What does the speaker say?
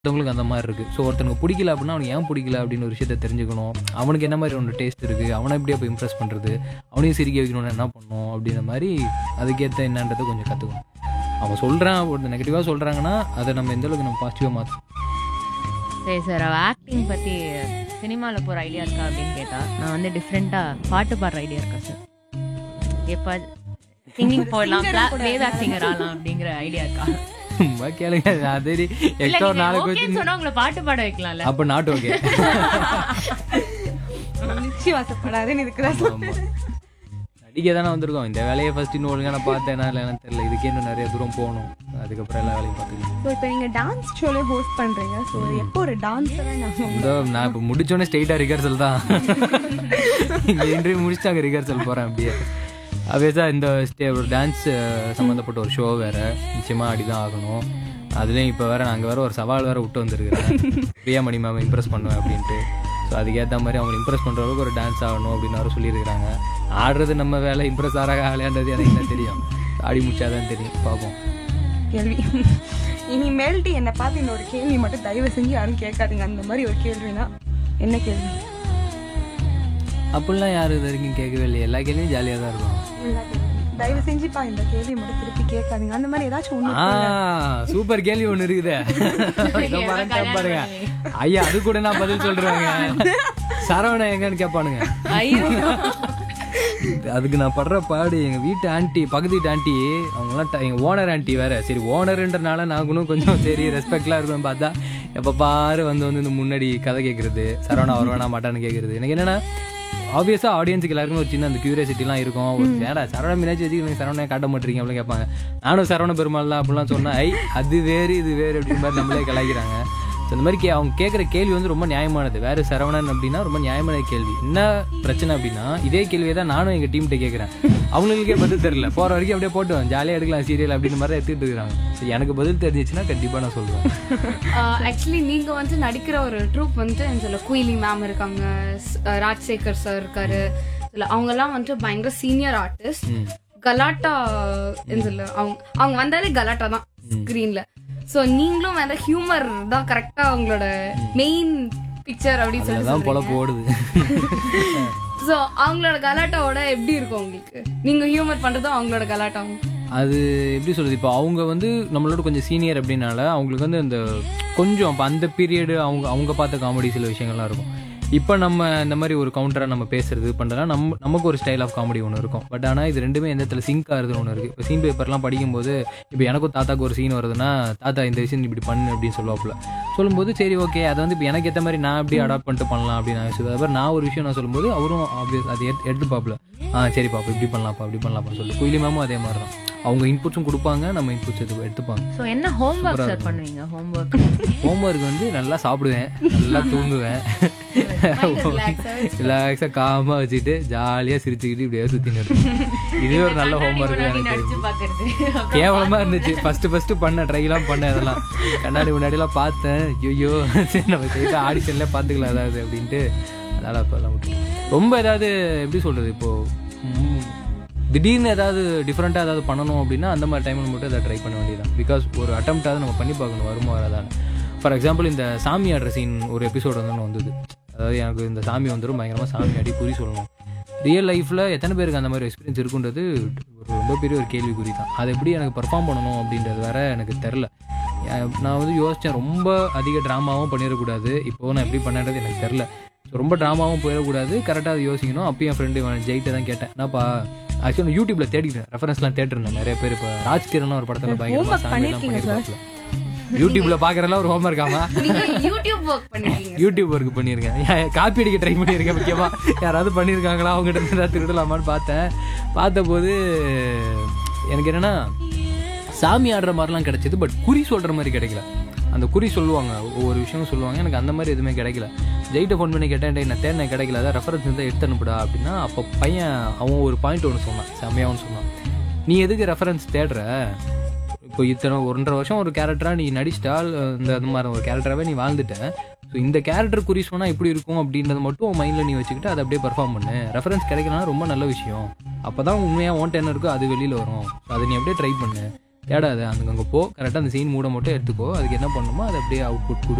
ஒருத்தவங்களுக்கு அந்த மாதிரி இருக்குது ஸோ ஒருத்தனுக்கு பிடிக்கல அப்படின்னா அவனுக்கு ஏன் பிடிக்கல அப்படின்னு ஒரு விஷயத்த தெரிஞ்சுக்கணும் அவனுக்கு என்ன மாதிரி ஒன்று டேஸ்ட் இருக்குது அவனை எப்படி அப்போ இம்ப்ரெஸ் பண்ணுறது அவனையும் சிரிக்க வைக்கணும்னு என்ன பண்ணணும் அப்படின்ற மாதிரி அதுக்கேற்ற என்னன்றதை கொஞ்சம் கற்றுக்கணும் அவன் சொல்கிறான் ஒரு நெகட்டிவாக சொல்கிறாங்கன்னா அதை நம்ம எந்த அளவுக்கு நம்ம பாசிட்டிவாக மாற்றணும் சரி சார் அவள் ஆக்டிங் பற்றி சினிமாவில் போகிற ஐடியா இருக்கா அப்படின்னு கேட்டா நான் வந்து டிஃப்ரெண்ட்டாக பாட்டு பாடுற ஐடியா இருக்கா சார் எப்போ சிங்கிங் போடலாம் ப்ளேபேக் சிங்கர் ஆகலாம் அப்படிங்கிற ஐடியா இருக்கா சும்மா கேளுங்க அதே இல்ல எக்ஸ்ட்ரா ஒரு நீங்க நாளைக்கு ஓகேன்னு வச்சு சொன்னா உங்களை பாட்டு பாட வைக்கலாம்ல அப்போ நாட் ஓகே நிச்சயவாசப்படாதுன்னு இதுக்குதான் ஆமா. நடிக்க தானே வந்திருக்கோம் இந்த வேலையை ஃபர்ஸ்ட் இன்னும் ஒழுங்கா நான் பார்த்தேனா இல்லைன்னு தெரியல இதுக்கே இன்னும் நிறைய தூரம் போகணும் அதுக்கப்புறம் எல்லா வேலையும் பார்த்துக்கலாம் ஸோ இப்போ நீங்கள் டான்ஸ் ஷோலே ஹோஸ்ட் பண்ணுறீங்க ஸோ எப்போ ஒரு டான்ஸராக நான் இந்த நான் இப்போ முடிச்சோடனே ஸ்ட்ரெயிட்டாக ரிஹர்சல் தான் இங்கே இன்டர்வியூ முடிச்சுட்டு அங்கே ரிஹர்சல் போகிறேன் அப்படியே அவேசா இந்த ஸ்டே ஒரு டான்ஸ் சம்மந்தப்பட்ட ஒரு ஷோ வேறு நிச்சயமாக ஆடி தான் ஆகணும் அதுலேயும் இப்போ வேறு நாங்கள் வேறு ஒரு சவால் வேறு விட்டு வந்திருக்கிறேன் பிரியாமணி மேம் இம்ப்ரெஸ் பண்ணுவேன் அப்படின்ட்டு ஸோ அதுக்கேற்ற மாதிரி அவங்க இம்ப்ரெஸ் பண்ணுற அளவுக்கு ஒரு டான்ஸ் ஆகணும் அப்படின்னு வேறு சொல்லியிருக்கிறாங்க ஆடுறது நம்ம வேலை இம்ப்ரெஸ் ஆகிறாங்க ஆகலையான்றது எனக்கு என்ன தெரியும் ஆடி முடிச்சாதான் தெரியும் பார்ப்போம் கேள்வி இனிமேல்ட்டு என்னை பார்த்து இந்த ஒரு கேள்வி மட்டும் தயவு செஞ்சு யாரும் கேட்காதீங்க அந்த மாதிரி ஒரு கேள்வினா என்ன கேள்வி அப்படிலாம் யாரும் இது வரைக்கும் கேட்கவே இல்லையே எல்லா கேள்வியும் ஜாலியாக தான் இருக்கும் எல்லா கேள்வியும். தயவு செஞ்சுப்பா இந்த கேள்வி மட்டும் திருப்பி கேட்காதீங்க அந்த மாதிரி ஏதாச்சும் ஒன்று ஆ சூப்பர் கேள்வி ஒண்ணு இருக்குதே இதை மறந்துட்டேன் பாருங்க ஐயா அது கூட நான் பதில் சொல்றேங்க சரவணன் எங்கன்னு கேட்பானுங்க ஐயோ அதுக்கு நான் படுற பாடு எங்க வீட்டு ஆண்டி பக்கத்து வீட்டு ஆண்டி அவங்கலாம் ட- எங்க ஓனர் ஆண்டி வேற சரி ஓனர்ன்றனால நாங்களும் கொஞ்சம் சரி ரெஸ்பெக்ட்லாம் இருக்கணும் பார்த்தா எப்ப பாரு வந்து வந்து இந்த முன்னாடி கதை கேட்கறது சரவணா வருவானா மாட்டான்னு கேட்கறது எனக்கு என்னன்னா ஆப்வியஸா ஆடியன்ஸுக்கு எல்லாருக்கும் ஒரு சின்ன அந்த கியூரியாசிட்டிலாம் இருக்கும் ஒரு ஏடா சரவண மீனாட்சி வச்சு எனக்கு சரவணை காட்ட மாட்டீங்க அப்படின்னு கேட்பாங்க நானும் சரவண பெருமாள் தான் அப்படிலாம் சொன்னா ஐ அது வேறு இது வேறு அப்படின்னு மாதிரி நம்மளே கலாய்க்கிறாங்க So, இந்த மாதிரி கே அவங்க கேட்குற கேள்வி வந்து ரொம்ப நியாயமானது வேற சரவணன் அப்படின்னா ரொம்ப நியாயமான கேள்வி என்ன பிரச்சனை அப்படின்னா இதே கேள்வியை தான் நானும் எங்கள் டீம்கிட்ட கேட்குறேன் அவங்களுக்கே பதில் தெரியல போகிற வரைக்கும் அப்படியே போட்டு ஜாலியாக எடுக்கலாம் சீரியல் அப்படின்னு மாதிரி தான் எடுத்துகிட்டு இருக்காங்க ஸோ எனக்கு பதில் தெரிஞ்சிச்சுன்னா கண்டிப்பாக நான் சொல்லுவேன் ஆக்சுவலி நீங்க வந்து நடிக்கிற ஒரு ட்ரூப் வந்து இதுல குயிலி மேம் இருக்காங்க ஸ்- அஹ் ராஜசேகர் சார் இருக்காரு இதுல அவங்க எல்லாம் வந்து பயங்கர சீனியர் ஆர்டிஸ்ட் கலாட்டா இதுல அவங்க அவங்க வந்தாலே கலாட்டா தான் ஸ்கிரீன்ல சோ நீங்களும் வேற ஹியூமர் தான் கரெக்டா அவங்களோட மெயின் பிக்சர் அப்படின்னு சொல்லி அதுதான் பொழப்பு ஓடுது சோ அவங்களோட கலாட்டாவோட எப்படி இருக்கும் உங்களுக்கு நீங்க ஹியூமர் பண்றதும் அவங்களோட கலாட்டாவும் அது எப்படி சொல்றது இப்போ அவங்க வந்து நம்மளோட கொஞ்சம் சீனியர் அப்படின்னால அவங்களுக்கு வந்து அந்த கொஞ்சம் இப்போ அந்த பீரியடு அவங்க அவங்க பார்த்த காமெடி சில விஷயங்கள்லாம் இருக்கும் இப்போ நம்ம இந்த மாதிரி ஒரு கவுண்டராக நம்ம பேசுறது பண்ணுறதுனா நம்ம நமக்கு ஒரு ஸ்டைல் ஆஃப் காமெடி ஒன்று இருக்கும் பட் ஆனால் இது ரெண்டுமே எந்த இடத்துல சிங்க் ஆகுதுன்னு ஒன்று இருக்குது இப்போ சீன் பேப்பர்லாம் படிக்கும்போது இப்போ எனக்கும் தாத்தாக்கு ஒரு சீன் வருதுன்னா தாத்தா இந்த விஷயம் நீ இப்படி பண்ணு அப்படின்னு சொல்லுவாப்புல சொல்லும்போது சரி ஓகே அதை வந்து இப்போ எனக்கு ஏற்ற மாதிரி நான் எப்படி அடாப்ட் பண்ணிட்டு பண்ணலாம் அப்படின்னு நான் யோசிச்சது அப்புறம் நான் ஒரு விஷயம் நான் சொல்லும்போது அவரும் obvious அதை எடுத்து எடுத்துப்பாப்புல ஆ சரி பாப்பா இப்படி பண்ணலாம்ப்பா இப்படி பண்ணலாம்னு சொல்லி குயிலி மேமும் அதே மாதிரி தான் அவங்க இன்புட்ஸும் கொடுப்பாங்க நம்ம இன்புட்ஸ் எடுத்து எடுத்துப்பாங்க ஸோ என்ன ஹோம்ஒர்க் சார் பண்ணுவீங்க ஹோம்ஒர்க் ஹோம்ஒர்க் வந்து நல்லா சாப்பிடுவேன் நல்லா தூங்குவேன் ரிலாக்ஸாக காமாக வச்சுட்டு ஜாலியாக சிரிச்சுக்கிட்டு இப்படியே சுற்றின்னு இருப்பேன் இதுவே ஒரு நல்ல ஹோம்ஒர்க் எனக்கு நடிச்சு தெரிஞ்சு பாக்குறது கேவலமா இருந்துச்சு ஃபர்ஸ்ட் ஃபர்ஸ்ட் பண்ண ட்ரைலாம் பண்ணேன் அதெல்லாம் கண்ணாடி முன்னாடிலாம் பார்த்தேன் ஐயோ சரி நம்ம செய்த ஆடிஷன்ல பார்த்துக்கலாம் ஏதாவது அப்படின்ட்டு அதனால அப்போல்லாம் விட்டு ரொம்ப ஏதாவது எப்படி சொல்றது இப்போ ம், திடீர்னு ஏதாவது டிஃப்ரெண்ட்டாக ஏதாவது பண்ணணும் அப்படின்னா அந்த மாதிரி டைமில் மட்டும் அதை ட்ரை பண்ண வேண்டியதான் பிகாஸ் ஒரு அட்டம்ப்டாவது நம்ம பண்ணி பார்க்கணும் வருமா வராதான்னு ஃபார் எக்ஸாம்பிள் இந்த சாமி ஆடுற சீன் ஒரு எபிசோடு வந்து ஒண்ணு வந்தது அதாவது எனக்கு இந்த சாமி வந்துடும் பயங்கரமாக சாமி ஆடி குறி சொல்லணும் ரியல் லைஃப்பில் எத்தனை பேருக்கு அந்த மாதிரி எக்ஸ்பீரியன்ஸ் இருக்குன்றது ஒரு ரொம்ப பெரிய ஒரு கேள்விக்குறி தான் அதை எப்படி எனக்கு பெர்ஃபார்ம் பண்ணணும் அப்படின்றது வேற எனக்கு தெரில நான் வந்து யோசித்தேன் ரொம்ப அதிக ட்ராமாவும் பண்ணிடக்கூடாது இப்போ நான் எப்படி பண்ணேன்றது எனக்கு தெரில ஸோ ரொம்ப ட்ராமாவும் போயிடக்கூடாது கரெக்டாக அதை யோசிக்கணும் அப்போ என் ஃப்ரெண்டு ஜெயிட்ட தான் கேட்டேன் என்னப்பா ஆக்சுவலி நான் யூடியூப்ல தேடிட்டேன் ரெஃபரன்ஸ்லாம் தேட்டிருந்தேன் நிறைய பேர் இப்போ ராஜ்கிரண் ஒரு படத்தில் பயங்கரமாக Homework சாமியெல்லாம் பண்ணிருக்கீங்க பண்ணியிருப்பாப்புல யூடியூப்ல பார்க்குறதுலாம் ஒரு ஹோம்ஒர்க் ஆமா நீங்க யூடியூப் ஒர்க் பண்ணிருக்கீங்க யூடியூப் ஒர்க் பண்ணியிருக்கேன் காப்பி அடிக்க ட்ரை பண்ணியிருக்கேன் முக்கியமா யாராவது பண்ணியிருக்காங்களா அவங்ககிட்ட இருந்து ஏதாவது திருடலாமான்னு பார்த்தேன் பார்த்தபோது எனக்கு என்னன்னா சாமி ஆடுற மாதிரிலாம் கிடைச்சது பட் குறி சொல்ற மாதிரி கிடைக்கல அந்த குறி சொல்லுவாங்க ஒவ்வொரு விஷயமும் சொல்லுவாங்க எனக்கு அந்த மாதிரி எதுவுமே கிடைக்கல ஜெயிட்ட ஃபோன் பண்ணி கேட்டேன் "டேய், நான் தேடின கிடைக்கல அதான் ரெஃபரன்ஸ் இருந்தால் எடுத்து அனுப்புடா அப்படின்னா அப்போ பையன் அவன் ஒரு பாயிண்ட் ஒன்று சொன்னான் செம்மையாகவும் சொன்னான் நீ எதுக்கு ரெஃபரன்ஸ் தேடுற இப்போ இத்தனை ஒன்றரை வருஷம் ஒரு கேரக்டராக நீ நடிச்சிட்டால் இந்த இந்த மாதிரி ஒரு கேரக்டராகவே நீ வாழ்ந்துட்ட ஸோ இந்த கேரக்டர் குறி சொன்னால் எப்படி இருக்கும் அப்படின்றது மட்டும் உன் மைண்டில் நீ வச்சுக்கிட்டு அதை அப்படியே பர்ஃபார்ம் பண்ணு ரெஃபரன்ஸ் கிடைக்கலனா ரொம்ப நல்ல விஷயம் அப்போ தான் உண்மையாக ஓன்ட்டு என்ன இருக்கோ அது வெளியில் வரும் So அதை நீ அப்படியே ட்ரை பண்ணு தேடாத அந்த அங்கே போ கரெக்டாக அந்த சீன் மூட மட்டும் எடுத்துக்கோ அதுக்கு என்ன பண்ணுமோ அதை அப்படியே அவுட்புட் கொடு